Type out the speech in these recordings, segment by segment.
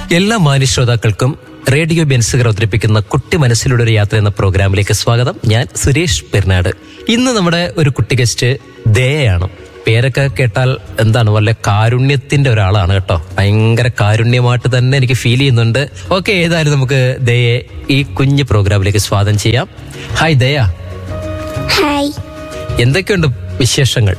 എല്ലാ മാന്യ ശ്രോതാക്കൾക്കും റേഡിയോ ബെൻസുകർ അവതരിപ്പിക്കുന്ന കുട്ടി മനസ്സിലൂടെ ഒരു യാത്ര എന്ന പ്രോഗ്രാമിലേക്ക് സ്വാഗതം ഞാൻ സുരേഷ് പെരുന്നാട് ഇന്ന് നമ്മുടെ ഒരു കുട്ടി ഗസ്റ്റ് ദയാണ് പേരൊക്കെ കേട്ടാൽ എന്താണ് വല്ല കാരുണ്യത്തിന്റെ ഒരാളാണ് കേട്ടോ ഭയങ്കര കാരുണ്യമായിട്ട് തന്നെ എനിക്ക് ഫീൽ ചെയ്യുന്നുണ്ട് ഓക്കെ ഏതായാലും നമുക്ക് ദയെ ഈ കുഞ്ഞു പ്രോഗ്രാമിലേക്ക് സ്വാഗതം ചെയ്യാം ഹായ് ദയ ഹായ് എന്തൊക്കെയുണ്ട് വിശേഷങ്ങൾ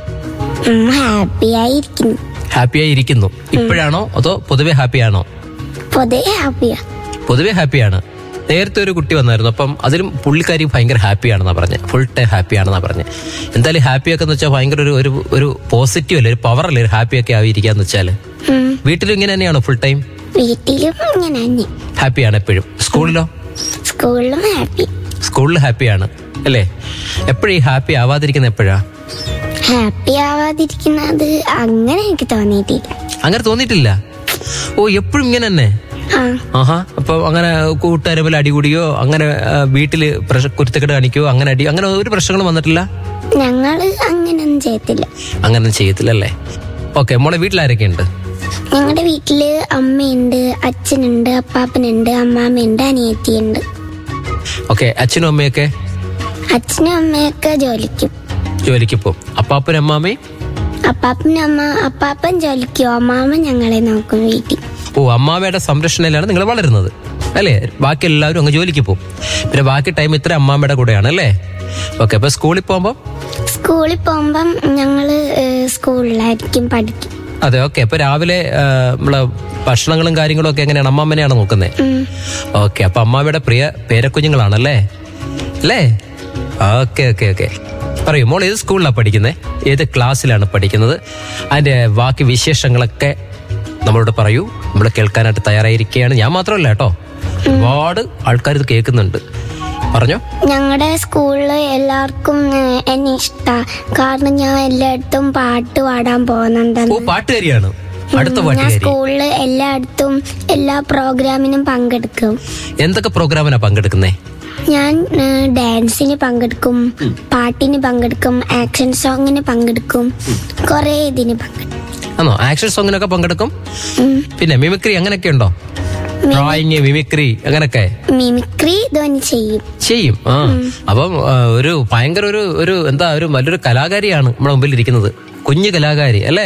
ഹാപ്പി ആയിരിക്കുന്നു ഹാപ്പിയായി ഇരിക്കുന്നു ഇപ്പോഴാണോ അതോ പൊതുവെ ഹാപ്പിയാണോ പൊതുവെ ഹാപ്പിയാ പൊതുവെ ഹാപ്പിയാണ് നേരത്തെ ഒരു കുട്ടി വന്നായിരുന്നു അപ്പം അതിലും പുള്ളിക്കാരി ഭയങ്കര ഹാപ്പിയാണെന്നാ പറഞ്ഞത് ഫുൾ ടൈം ഹാപ്പിയാണെന്നാ പറഞ്ഞത് എന്തായാലും ഹാപ്പിയൊക്കെ എന്ന് വെച്ചാൽ ഭയങ്കര ഒരു ഒരു ഒരു പോസിറ്റീവ് അല്ലേ ഒരു പവർ അല്ലേ ഒരു ഹാപ്പിയൊക്കെ ആയിരിക്കാന്ന് വെച്ചാല് ഉം. വീട്ടിലും ഇങ്ങനെ തന്നെയാണോ ഫുൾ ടൈം വീട്ടിലും ഇങ്ങനെ തന്നെ ഹാപ്പിയാണ് എപ്പോഴും സ്കൂളിലോ സ്കൂളിലും ഹാപ്പി സ്കൂളിൽ ഹാപ്പിയാണ് അല്ലേ എപ്പോഴും ഈ ഹാപ്പി ആവാതിരിക്കുന്ന എപ്പോഴാ ഹാപ്പി ആവാതിരിക്കുന്നത് അങ്ങനെ എനിക്ക് തോന്നിയിട്ടില്ല അങ്ങനെ തോന്നിയിട്ടില്ല ഓ എപ്പോഴും ഇങ്ങനെ തന്നെ ആ ആഹാ അപ്പൊ അങ്ങനെ കൂട്ടുകാരെ പോലെ അടികൂടിയോ അങ്ങനെ ആ, വീട്ടില് പ്രശ്ന കുരുത്തക്കെട്ട് കാണിക്കോ അങ്ങനെ അടി അങ്ങനെ ഒരു പ്രശ്നങ്ങളും വന്നിട്ടില്ല ഞങ്ങള് അങ്ങനൊന്നും ചെയ്യത്തില്ല അങ്ങനെ ചെയ്യത്തില്ലല്ലേ ഓക്കെ മോളെ വീട്ടിലാരൊക്കെ ഉണ്ട് ഞങ്ങളുടെ വീട്ടില് അമ്മയുണ്ട് അച്ഛനുണ്ട് അപ്പാപ്പനുണ്ട് അമ്മാമ്മയുണ്ട് അനിയത്തിയുണ്ട് ഓക്കെ അച്ഛനും അമ്മയൊക്കെ അച്ഛനും അമ്മയൊക്കെ ജോലിക്കും ജോലിക്ക് പോകും അപ്പാപ്പനും അമ്മാമ്മയും അപ്പാപ്പനും അമ്മ അപ്പാപ്പൻ ജോലിക്കും അമ്മാമ്മ ഞങ്ങളെ നോക്കും വീട്ടിൽ ഓ അമ്മാമ്മയുടെ സംരക്ഷണയിലാണ് നിങ്ങൾ വളരുന്നത് അല്ലേ ബാക്കി എല്ലാവരും അങ്ങ് ജോലിക്ക് പോകും പിന്നെ ബാക്കി ടൈം ഇത്ര അമ്മാമ്മയുടെ കൂടെയാണ് അല്ലേ ഓക്കെ അപ്പൊ സ്കൂളിൽ പോകുമ്പോൾ സ്കൂളിൽ പോകുമ്പം ഞങ്ങള് ഏഹ്, സ്കൂളിലായിരിക്കും പഠിക്കും അതെ ഓക്കെ അപ്പൊ രാവിലെ ആ, നമ്മളെ ഭക്ഷണങ്ങളും കാര്യങ്ങളും ഒക്കെ എങ്ങനെയാണ് അമ്മാമ്മനെയാണ് നോക്കുന്നത് ഉം. ഓക്കെ അപ്പൊ അമ്മാമ്മയുടെ പ്രിയ പേരക്കുഞ്ഞുങ്ങളാണല്ലേ അല്ലേ ഓക്കെ ഓക്കെ ഓക്കെ പറയൂ മോൾ ഏത് സ്കൂളിലാണ് പഠിക്കുന്നത് ഏത് ക്ലാസ്സിലാണ് പഠിക്കുന്നത് അതിന്റെ ബാക്കി വിശേഷങ്ങളൊക്കെ നമ്മളോട് പറയൂ നമ്മൾ കേൾക്കാനായിട്ട് തയ്യാറായിരിക്കുകയാണ് ഞാൻ മാത്രമല്ല കേട്ടോ ഒരുപാട് ആൾക്കാർ ഇത് കേൾക്കുന്നുണ്ട് പറഞ്ഞോ ഞങ്ങളുടെ സ്കൂളിൽ എല്ലാവർക്കും ഏഹ്, എന്നെ ഇഷ്ടാ കാരണം ഞാൻ എല്ലായിടത്തും പാട്ട് പാടാൻ ഓ പോകുന്നുണ്ടെന്ന് പാട്ടുകാരിയാണ് അടുത്ത ഞാൻ പാട്ടുകാരി സ്കൂളിൽ എല്ലായിടത്തും എല്ലാ പ്രോഗ്രാമിനും പങ്കെടുക്കും എന്തൊക്കെ പ്രോഗ്രാമിനാ പങ്കെടുക്കുന്നേ ഞാൻ ഏഹ്, ഡാൻസിന് പങ്കെടുക്കും പാട്ടിന് പങ്കെടുക്കും ആക്ഷൻ സോങ്ങിന് പങ്കെടുക്കും കുറേ ഇതിന് പങ്കെടുക്കും ആണോ ആക്ഷൻ സോങ്ങിനൊക്കെ പങ്കെടുക്കും ഉം. പിന്നെ മിമിക്രി അങ്ങനെയൊക്കെ ഉണ്ടോ ഡ്രോയിങ് മിമിക്രി അങ്ങനെയൊക്കെ മിമിക്രി ധ്വനി ചെയ്യും ചെയ്യും ആ അപ്പം ആ, ഒരു ഭയങ്കര ഒരു ഒരു എന്താ ഒരു വലിയൊരു കലാകാരിയാണ് നമ്മുടെ മുമ്പിൽ ഇരിക്കുന്നത് കുഞ്ഞു കലാകാരി അല്ലേ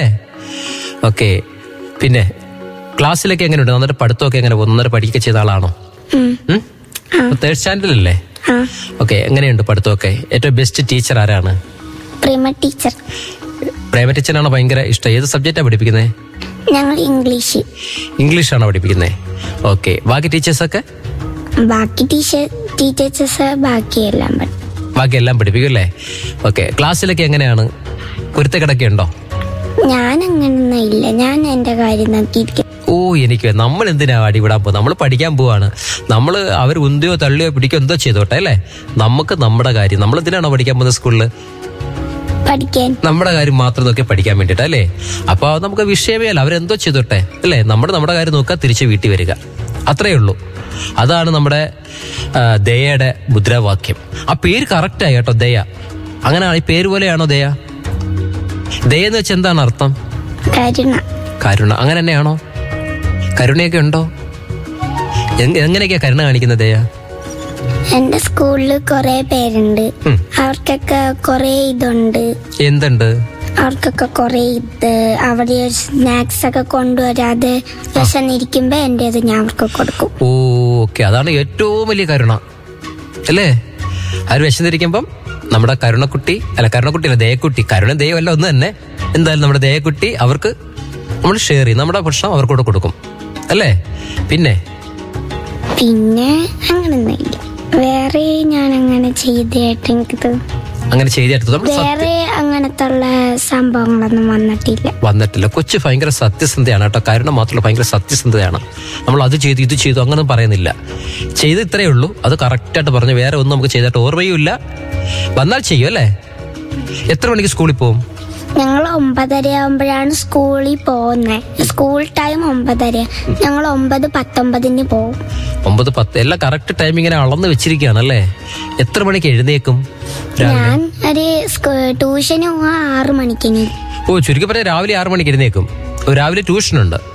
ഓക്കെ പിന്നെ ക്ലാസ്സിലൊക്കെ എങ്ങനെയുണ്ട് നന്നായിട്ട് പഠിത്തമൊക്കെ എങ്ങനെ പോകുന്നു നന്നായിട്ട് പഠിക്കുക ചെയ്ത ആളാണോ ഉം. തേർഡ് സ്റ്റാൻഡേർഡ് അല്ലേ ആ ഓക്കെ എങ്ങനെയുണ്ട് പഠിത്തമൊക്കെ ഏറ്റവും ബെസ്റ്റ് ടീച്ചർ ആരാണ് പ്രിമ ടീച്ചർ പ്രേമ ടീച്ചറാണോ ഭയങ്കര ഇഷ്ടം ഏത് സബ്ജക്റ്റാണ് പഠിപ്പിക്കുന്നത് ഞങ്ങൾ ഇംഗ്ലീഷ് ഇംഗ്ലീഷാണോ പഠിപ്പിക്കുന്നത് ഓക്കെ ബാക്കി ടീച്ചേഴ്സൊക്കെ ബാക്കി ടീച്ചർ ടീച്ചേഴ്സസ് ബാക്കിയെല്ലാം പഠിക്കും ബാക്കി എല്ലാം പഠിപ്പിക്കും അല്ലേ ഓക്കെ ക്ലാസ്സിലൊക്കെ എങ്ങനെയാണ് കുരുത്തക്കിടക്കെ ഉണ്ടോ ഞാൻ അങ്ങനൊന്നും ഇല്ല ഞാൻ എന്റെ കാര്യം നോക്കിയിരിക്കും ഓ എനിക്ക് നമ്മൾ എന്തിനാ അടി വിടാൻ പോകുന്നത് നമ്മൾ പഠിക്കാൻ പോവാണ് നമ്മൾ അവർ ഉന്തിയോ തള്ളിയോ പിടിക്കോ എന്തോ ചെയ്തോട്ടെ അല്ലേ നമുക്ക് നമ്മുടെ കാര്യം നമ്മൾ എന്തിനാണോ പഠിക്കാൻ പോകുന്നത് സ്കൂളിൽ പഠിക്കാൻ നമ്മുടെ കാര്യം മാത്രം നോക്കി പഠിക്കാൻ വേണ്ടിയിട്ട് അല്ലേ അപ്പോൾ നമുക്ക് വിഷയമേ അല്ല അവരെന്തോ ചെയ്തോട്ടെ അല്ലേ നമ്മൾ നമ്മുടെ കാര്യം നോക്കുക തിരിച്ച് വീട്ടിൽ വരിക അത്രയേ ഉള്ളൂ അതാണ് നമ്മുടെ ആ, ദയയുടെ മുദ്രാവാക്യം ആ പേര് കറക്റ്റായി കേട്ടോ ദയ അങ്ങനെയാണ് ഈ പേര് പോലെയാണോ ദയ ദയ എന്ന് വെച്ചാൽ എന്താണ് അർത്ഥം കരുണ കരുണ അങ്ങനെ തന്നെയാണോ കരുണയൊക്കെ ഉണ്ടോ എങ്- എങ്ങനെയൊക്കെയാ കരുണ കാണിക്കുന്നത് ദയ എന്റെ സ്കൂളിൽ കുറെ പേരുണ്ട് ഉം. അവർക്കൊക്കെ കുറെ ഇതുണ്ട് എന്തുണ്ട് അവർക്കൊക്കെ കുറെ ഇത് അവിടെ സ്നാക്സ് ഒക്കെ കൊണ്ടുവരാതെ വിശന്നിരിക്കുമ്പോ എന്റെ ഇത് ഞാൻ അവർക്ക് കൊടുക്കും ഓ ഓക്കെ അതാണ് ഏറ്റവും വലിയ കരുണ അല്ലേ ആര് വിശന്നിരിക്കുമ്പം നമ്മുടെ കരുണക്കുട്ടി അല്ല കരുണക്കുട്ടി അല്ല ദയക്കുട്ടി കരുണ ദയം അല്ല ഒന്ന് തന്നെ എന്തായാലും നമ്മുടെ ദയക്കുട്ടി അവർക്ക് നമ്മൾ ഷെയർ ചെയ്യും നമ്മുടെ ഭക്ഷണം അവർക്ക് കൂടെ കൊടുക്കും അല്ലേ പിന്നെ പിന്നെ അങ്ങനൊന്നും ഇല്ല വേറെ ഞാൻ അങ്ങനെ ചെയ്തതായിട്ട് എനിക്ക് തോന്നുന്നു. അങ്ങനെ ചെയ്തെടുത്തു നമ്മൾ സത്യം വേറെ അങ്ങനത്തെ ഉള്ള സംഭവങ്ങളൊന്നും വന്നിട്ടില്ല വന്നിട്ടില്ല കൊച്ചു ഭയങ്കര സത്യസന്ധയാണ് കേട്ടോ കരുണ മാത്രമല്ല ഭയങ്കര സത്യസന്ധതയാണ് നമ്മൾ അത് ചെയ്തു ഇത് ചെയ്തു അങ്ങനെ പറയുന്നില്ല ചെയ്ത് ഇത്രയേ ഉള്ളൂ അത് കറക്റ്റായിട്ട് പറഞ്ഞു വേറെ ഒന്നും നമുക്ക് ചെയ്തിട്ട് ഓർമ്മയും ഇല്ല വന്നാൽ ചെയ്യും അല്ലേ എത്ര മണിക്ക് സ്കൂളിൽ പോകും ഞങ്ങൾ ഒമ്പതര ആകുമ്പോഴാണ് സ്കൂളിൽ പോകുന്നത് സ്കൂൾ ടൈം ഒമ്പതര ഞങ്ങൾ ഒമ്പത് പത്തൊമ്പതിന് പോകും ഒമ്പത് പത്ത് എല്ലാം കറക്റ്റ് ടൈം ഇങ്ങനെ അളന്ന് വെച്ചിരിക്കുകയാണ് അല്ലേ എത്ര മണിക്ക് എഴുന്നേക്കും രാവിലെ ഞാൻ ഒരു സ്കൂ- ട്യൂഷന് പോവാൻ ആറ് മണിക്കിന് ഓ ചുരുക്കി പറഞ്ഞാൽ രാവിലെ ആറ് മണിക്ക് എഴുന്നേക്കും ഓ, രാവിലെ ട്യൂഷനുണ്ട്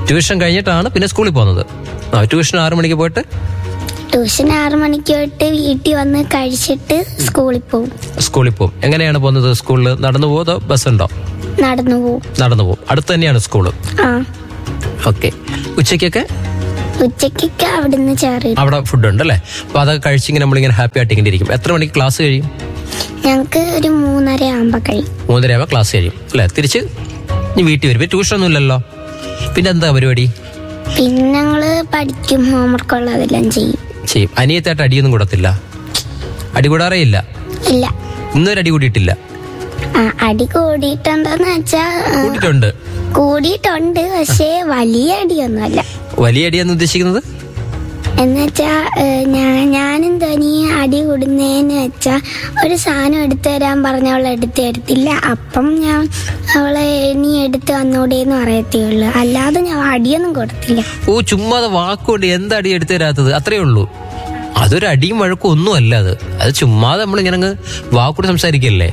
ട്യൂഷൻ കഴിഞ്ഞിട്ടാണ് പിന്നെ സ്കൂളിൽ പോകുന്നത് ആ ട്യൂഷൻ ആറു മണിക്ക് പോയിട്ട് ട്യൂഷൻ ആറു മണിക്ക് തൊട്ട് വീട്ടിൽ വന്ന് കഴിച്ചിട്ട് സ്കൂളിൽ പോകും സ്കൂളിൽ പോകും എങ്ങനെയാണ് പോകുന്നത് സ്കൂളിൽ നടന്നു പോകുമോ അതോ ബസ് ഉണ്ടോ നടന്നു പോകും നടന്നു പോകും അടുത്ത് തന്നെയാണ് സ്കൂള് ആ ഓക്കെ ഉച്ചയ്ക്കൊക്കെ ഉച്ചക്കൊക്കെ അവിടുന്ന് ചേറി അവിടെ ഫുഡ് ഉണ്ട് അല്ലേ അപ്പൊ അതൊക്കെ കഴിച്ചിങ്ങനെ നമ്മളിങ്ങനെ ഹാപ്പി ആയിട്ട് ഇങ്ങനെ ഇരിക്കും എത്ര മണിക്ക് ക്ലാസ് കഴിയും ഞങ്ങൾക്ക് ഒരു മൂന്നര ആകുമ്പോ കഴിയും മൂന്നര ആവുമ്പോൾ ക്ലാസ് കഴിയും അല്ലേ തിരിച്ച് ഇനി വീട്ടിൽ വരും ട്യൂഷൻ ഒന്നും ഇല്ലല്ലോ പിന്നെ എന്താ പരിപാടി പിന്നെ ഞങ്ങള് പഠിക്കും ഹോംവർക്ക് ഉള്ളതെല്ലാം ചെയ്യും ചെയ്യും അനിയത്തായിട്ട് അടിയൊന്നും കൂടത്തില്ല അടി കൂടാറേ ഇല്ല ഇല്ല ഇന്നൊരു അടി കൂടിയിട്ടില്ല ആ, അടി കൂടിയിട്ടുണ്ടോന്ന് വെച്ചാ ആ, കൂടിയിട്ടുണ്ട് കൂടിയിട്ടുണ്ട് പക്ഷേ വലിയ അടിയൊന്നുമല്ല വലിയ അടിയെന്ന് ഉദ്ദേശിക്കുന്നത് എന്നുവെച്ചാ ഏഹ്, ഞാൻ ഞാനും ധനി അടി കൂടുന്നതെന്ന് വെച്ചാ ഒരു സാധനം എടുത്തു തരാൻ പറഞ്ഞ അവളെ എടുത്ത് തരത്തില്ല അപ്പം ഞാൻ അവളെ നീ എടുത്ത് വന്നൂടേന്ന് പറയത്തേ ഉള്ളൂ അല്ലാതെ ഞാൻ അടിയൊന്നും കൊടുത്തില്ല ഓ ചുമ്മാതെ വാക്കുകൊണ്ട് എന്താ അടി എടുത്തു തരാത്തത് അത്രേ ഉള്ളൂ അതൊരു അടിയും വഴക്കും ഒന്നും അല്ല അത് അത് ചുമ്മാതെ നമ്മൾ ഇങ്ങനെ അങ്ങ് വാക്കൂടെ സംസാരിക്കല്ലേ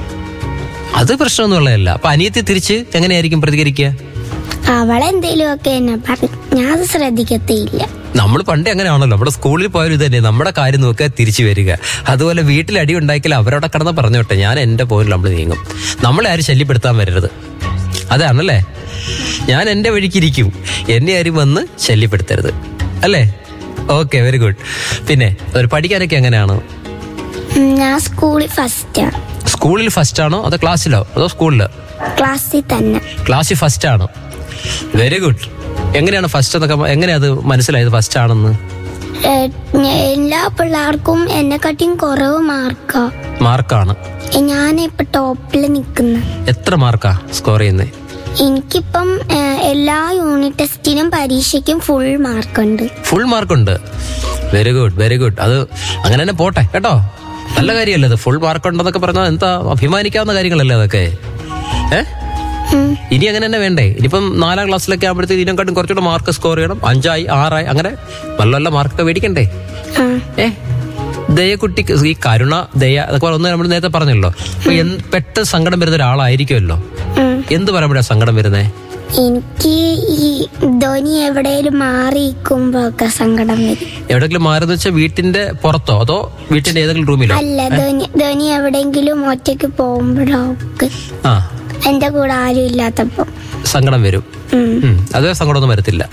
അത് പ്രശ്നമൊന്നുമുള്ളതല്ല അപ്പൊ അനിയത്തി തിരിച്ച് എങ്ങനെയായിരിക്കും പ്രതികരിക്കുക അവളെന്തേലും ഒക്കെ എന്നെ പറയും ഞാൻ അത് ശ്രദ്ധിക്കത്തേയില്ല നമ്മൾ പണ്ടേ അങ്ങനെയാണല്ലോ നമ്മുടെ സ്കൂളിൽ പോയാലും ഇത് തന്നെ നമ്മുടെ കാര്യം നോക്കുക തിരിച്ചു വരിക അതുപോലെ വീട്ടിൽ അടി ഉണ്ടാക്കിയാൽ അവരവിടെ കിടന്ന് പറഞ്ഞോട്ടെ ഞാൻ എന്റെ പോയിന്റ് നമ്മൾ നീങ്ങും നമ്മളെ ആരും ശല്യപ്പെടുത്താൻ വരരുത് അതാണല്ലേ ഞാൻ എന്റെ വഴിക്കിരിക്കും എന്നെ ആരും വന്ന് ശല്യപ്പെടുത്തരുത് അല്ലേ ഓക്കെ വെരി ഗുഡ് പിന്നെ ഒരു പഠിക്കാനൊക്കെ എങ്ങനെയാണ് ഉം, ഞാൻ സ്കൂളിൽ ഫസ്റ്റാ സ്കൂളിൽ ഫസ്റ്റ് ആണോ അതോ ക്ലാസ്സിലോ അതോ സ്കൂളിലോ ക്ലാസ്സിൽ തന്നെ ക്ലാസ്സിൽ ഫസ്റ്റ് ആണോ വെരി ഗുഡ് എങ്ങനെയാണ് ഫസ്റ്റ് എന്നൊക്കെ എങ്ങനെയാ അത് മനസ്സിലായത് ഫസ്റ്റ് ആണെന്ന് ഏഹ്, ഞ- എല്ലാ പിള്ളേർക്കും എന്നെക്കാട്ടിയും കുറവ് മാർക്കാ മാർക്കാണ് ഞാനിപ്പോ ടോപ്പിൽ നിൽക്കുന്നു എത്ര മാർക്കാ സ്കോർ ചെയ്യുന്നത് എനിക്കിപ്പം ഏഹ്, എല്ലാ യൂണിറ്റ് ടെസ്റ്റിനും പരീക്ഷയ്ക്കും ഫുൾ മാർക്കുണ്ട് ഫുൾ മാർക്കുണ്ട് വെരി ഗുഡ് വെരി ഗുഡ് അത് അങ്ങനെ തന്നെ പോട്ടെ കേട്ടോ നല്ല കാര്യമല്ലേ അത് ഫുൾ മാർക്ക് ഉണ്ടെന്നൊക്കെ പറഞ്ഞാൽ എന്താ അഭിമാനിക്കാവുന്ന കാര്യങ്ങളല്ലേ അതൊക്കെ ഏ ഉം. ഇനി അങ്ങനെ തന്നെ വേണ്ടേ ഇനിയിപ്പം നാലാം ക്ലാസ്സിലൊക്കെ ആകുമ്പോഴത്തേക്ക് ഇതിനെക്കാട്ടും കുറച്ചുകൂടെ മാർക്ക് സ്കോർ ചെയ്യണം അഞ്ചായി ആറായി അങ്ങനെ നല്ല നല്ല മാർക്കൊക്കെ മേടിക്കണ്ടേ ആ ഏ ദയക്കുട്ടിക്ക് ഈ കരുണ ദയ അതൊക്കെ ഒന്ന് നമ്മൾ നേരത്തെ പറഞ്ഞല്ലോ അപ്പൊ എന്ത് പെട്ടെന്ന് സങ്കടം വരുന്ന ഒരാളായിരിക്കുമല്ലോ ഉം. എന്ത് പറയുമ്പോഴാണ് സങ്കടം വരുന്നേ എനിക്ക് ഈ ധ്വനി എവിടെയും മാറിയിരിക്കുമ്പോ ഒക്കെ സങ്കടം വരും എവിടെയെങ്കിലും മാറുന്ന വെച്ചാൽ വീട്ടിന്റെ പുറത്തോ അതോ വീട്ടിന്റെ ഏതെങ്കിലും റൂമിലോ അല്ല ധ്വനി ധ്വനി എവിടെയെങ്കിലും ഒറ്റയ്ക്ക് പോകുമ്പോഴൊക്കെ ആ എന്റെ കൂടെ ആരും ഇല്ലാത്തപ്പോ സങ്കടം വരും ഉം. ഉം, അത് സങ്കടമൊന്നും വരത്തില്ല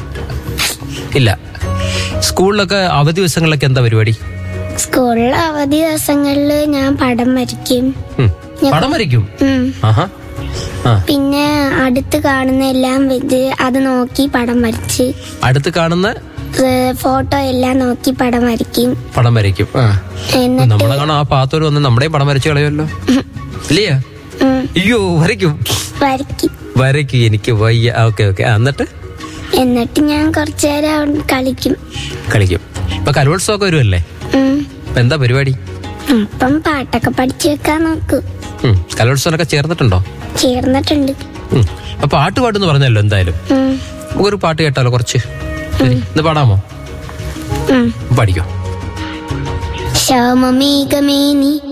ഇല്ല സ്കൂളിലൊക്കെ അവധി ദിവസങ്ങളിലൊക്കെ എന്താ പരിപാടി സ്കൂളിലെ അവധി ദിവസങ്ങളിൽ ഞാൻ പടം വരയ്ക്കും ഉം, പടം വരയ്ക്കും ഉം. ആഹാ ആ പിന്നെ അടുത്ത് കാണുന്ന എല്ലാം വെച്ച് അത് നോക്കി പടം വരച്ച് അടുത്ത് കാണുന്ന ഏഹ് ഫോട്ടോ എല്ലാം നോക്കി പടം വരയ്ക്കും പടം വരയ്ക്കും ആ എന്നിട്ട് നമ്മളെ കാണാൻ ആ പാത്തോര് വന്ന് നമ്മുടെയും പടം വരച്ചു കളയുമല്ലോ ഇല്ലയാ ഉം, അയ്യോ വരയ്ക്കും വരയ്ക്കും വരയ്ക്കും എനിക്ക് വയ്യ ഓക്കെ ഓക്കെ എന്നിട്ട് എന്നിട്ട് ഞാൻ കുറച്ചു നേരം അവിടെ കളിക്കും കളിക്കും ഇപ്പൊ കലോത്സവമൊക്കെ വരുമല്ലേ ഉം. ഇപ്പൊ എന്താ പരിപാടി അപ്പം പാട്ടൊക്കെ പഠിച്ചു വെക്കാൻ നോക്കും ഉം, കലോത്സവമൊക്കെ ചേർന്നിട്ടുണ്ടോ ചേർന്നിട്ടുണ്ട് ഉം, അപ്പൊ പാട്ട് പാടുന്ന് പറഞ്ഞല്ലോ എന്തായാലും ഉം, നമുക്കൊരു പാട്ട് കേട്ടാലോ കുറച്ച് ശരി, ഇന്ന് പാടാമോ ഉം. പഠിക്കോ ശ്യാമമേഘമേനി